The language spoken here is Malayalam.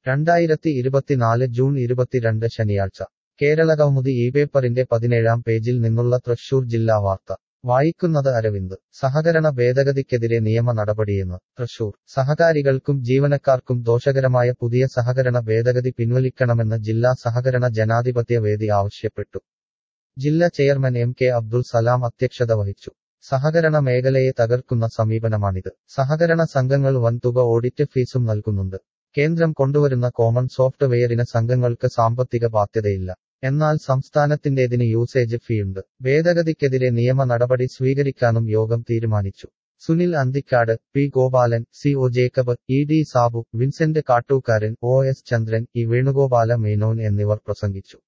രണ്ടായിരത്തി ഇരുപത്തിനാല് ജൂൺ ഇരുപത്തിരണ്ട് ശനിയാഴ്ച കേരള കൗമുദി ഈ പേപ്പറിന്റെ പതിനേഴാം പേജിൽ നിന്നുള്ള തൃശൂർ ജില്ലാ വാർത്ത വായിക്കുന്നത് അരവിന്ദ് സഹകരണ ഭേദഗതിക്കെതിരെ നിയമ നടപടിയെന്ന് തൃശൂർ സഹകാരികൾക്കും ജീവനക്കാർക്കും ദോഷകരമായ പുതിയ സഹകരണ ഭേദഗതി പിൻവലിക്കണമെന്ന് ജില്ലാ സഹകരണ ജനാധിപത്യ വേദി ആവശ്യപ്പെട്ടു ജില്ലാ chairman M K Abdul Salam അധ്യക്ഷത വഹിച്ചു സഹകരണ മേഖലയെ തകർക്കുന്ന സമീപനമാണിത് സഹകരണ സംഘങ്ങൾ വൻതുക ഓഡിറ്റ് ഫീസും നൽകുന്നുണ്ട് കേന്ദ്രം കൊണ്ടുവരുന്ന കോമൺ സോഫ്റ്റ്വെയറിന് സംഘങ്ങൾക്ക് സാമ്പത്തിക ബാധ്യതയില്ല എന്നാൽ സംസ്ഥാനത്തിന്റേതിന് യൂസേജ് ഫീയുണ്ട് ഭേദഗതിക്കെതിരെ നിയമ നടപടി സ്വീകരിക്കാനും യോഗം തീരുമാനിച്ചു Sunil Anthikad P Gopalan C O Jacob E D Sabu Vincent Kattookaran O S Chandran E Venugopala Menon എന്നിവർ പ്രസംഗിച്ചു